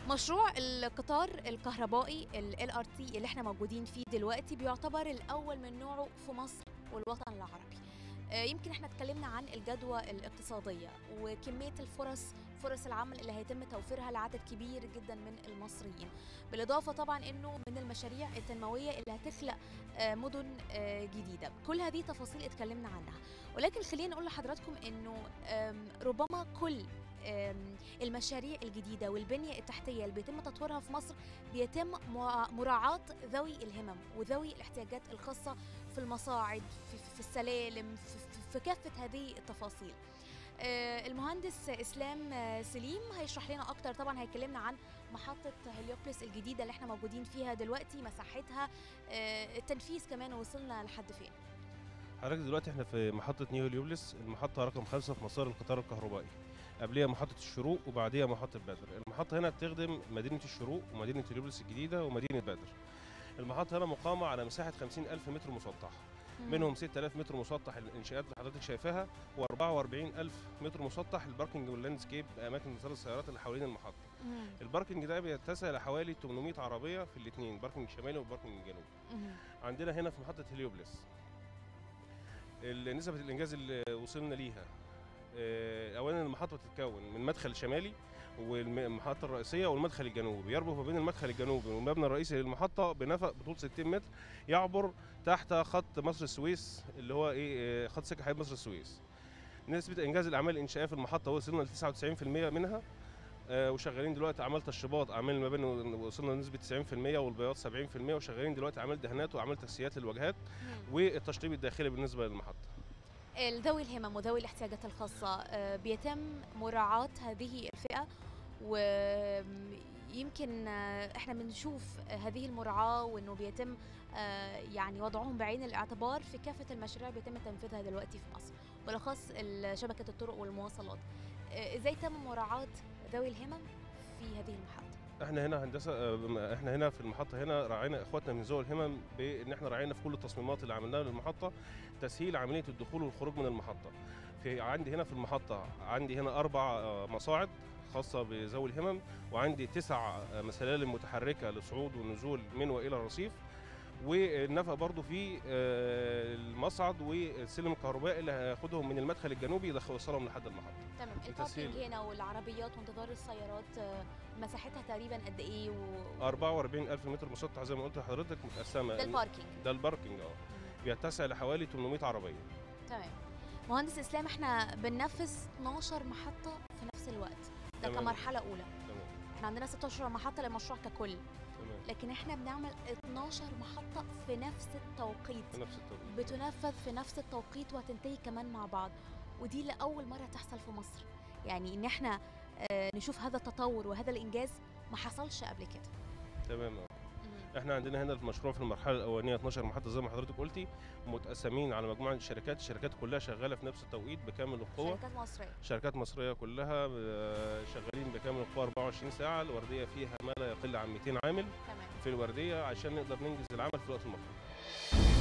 مشروع القطار الكهربائي ال LRT اللي احنا موجودين فيه دلوقتي بيعتبر الأول من نوعه في مصر والوطن العربي آه، يمكن احنا اتكلمنا عن الجدوى الاقتصادية وكمية الفرص فرص العمل اللي هيتم توفيرها لعدد كبير جدا من المصريين بالإضافة طبعا انه من المشاريع التنموية اللي هتخلق آه، مدن آه، جديدة كل هذه تفاصيل اتكلمنا عنها ولكن خلينا نقول لحضراتكم انه آم، ربما كل آم، المشاريع الجديدة والبنية التحتية اللي بيتم تطويرها في مصر بيتم مع- مراعاة ذوي الهمم وذوي الاحتياجات الخاصة في المصاعد في, في- في السلالم في, في, في كافة هذه التفاصيل آه، المهندس اسلام آه، سليم هيشرح لنا اكتر طبعا هيكلمنا عن محطه هليوبلس الجديده اللي احنا موجودين فيها دلوقتي مساحتها آه، التنفيذ كمان وصلنا لحد فين حضرتك دلوقتي احنا في محطة نيو هليوبلس المحطة رقم خمسة في مسار القطار الكهربائي قبليها محطة الشروق وبعديها محطة بدر المحطة هنا بتخدم مدينة الشروق ومدينة هليوبلس الجديدة ومدينة بدر المحطة هنا مقامة على مساحة 50 ألف متر مسطح منهم 6000 متر مسطح الانشاءات اللي حضرتك شايفاها و44 ألف متر مسطح الباركنج واللاندسكيب أماكن انتظار السيارات اللي حوالين المحطة مم. الباركنج ده بيتسع لحوالي 800 عربية في الاثنين باركنج شمالي وباركنج جنوبي مم. عندنا هنا في محطة هليوبلس ال- نسبة الإنجاز اللي وصلنا ليها آه، أولا المحطة بتتكون من مدخل شمالي والمحطة الرئيسية والمدخل الجنوبي يربط ما بين المدخل الجنوبي والمبنى الرئيسي للمحطة بنفق بطول 60 متر يعبر تحت خط مصر السويس اللي هو إيه آه، خط سكة حديد مصر السويس نسبة إنجاز الأعمال الإنشائية في المحطة وصلنا ل 99% منها آه، وشغالين دلوقتي اعمال تشطيبات اعمال المباني وصلنا لنسبه 90% والبياض 70% وشغالين دلوقتي اعمال دهانات واعمال تسييات للواجهات مم. والتشطيب الداخلي بالنسبه للمحطه ذوي الهمم وذوي الاحتياجات الخاصة آه، بيتم مراعاة هذه الفئة ويمكن احنا بنشوف هذه المراعاة وانه بيتم آه، يعني وضعهم بعين الاعتبار في كافة المشاريع بيتم تنفيذها دلوقتي في مصر بالاخص ال- شبكة الطرق والمواصلات آه، ازاي تم مراعاة ذوي الهمم في هذه المحطة؟ احنا هنا هندسه آه، احنا هنا في المحطه هنا راعينا اخواتنا من ذوي الهمم بان احنا راعينا في كل التصميمات اللي عملناها للمحطه تسهيل عمليه الدخول والخروج من المحطه في عندي هنا في المحطه عندي هنا اربع آه، مصاعد خاصه بذوي الهمم وعندي تسع آه، مسالم متحركه لصعود والنزول من والى الرصيف والنفق برضو في آه، المصعد والسلم الكهربائي اللي هياخدهم من المدخل الجنوبي يدخل يوصلهم لحد المحطه تمام لتسهيل. الباركينج هنا والعربيات وانتظار السيارات آه، مساحتها تقريبا قد ايه و... 44 ألف متر مسطح زي ما قلت لحضرتك متقسمه ده الباركينج ده الباركينج اه مم. بيتسع لحوالي 800 عربيه تمام مهندس اسلام احنا بننفذ 12 محطه في نفس الوقت ده تمام. كمرحله اولى تمام احنا عندنا 16 محطه للمشروع ككل تمام لكن احنا بنعمل 12 محطه في نفس التوقيت في نفس التوقيت بتنفذ في نفس التوقيت وهتنتهي كمان مع بعض ودي لاول مره تحصل في مصر يعني ان احنا آه، نشوف هذا التطور وهذا الانجاز ما حصلش قبل كده تمام اه احنا عندنا هنا المشروع في المرحله الاولانيه 12 محطه زي ما حضرتك قلتي متقسمين على مجموعه من الشركات الشركات كلها شغاله في نفس التوقيت بكامل القوه شركات مصريه شركات مصريه كلها آه، شغالين بكامل القوه 24 ساعه الورديه فيها ما لا يقل عن 200 عامل تمام في الورديه عشان نقدر ننجز العمل في الوقت المطلوب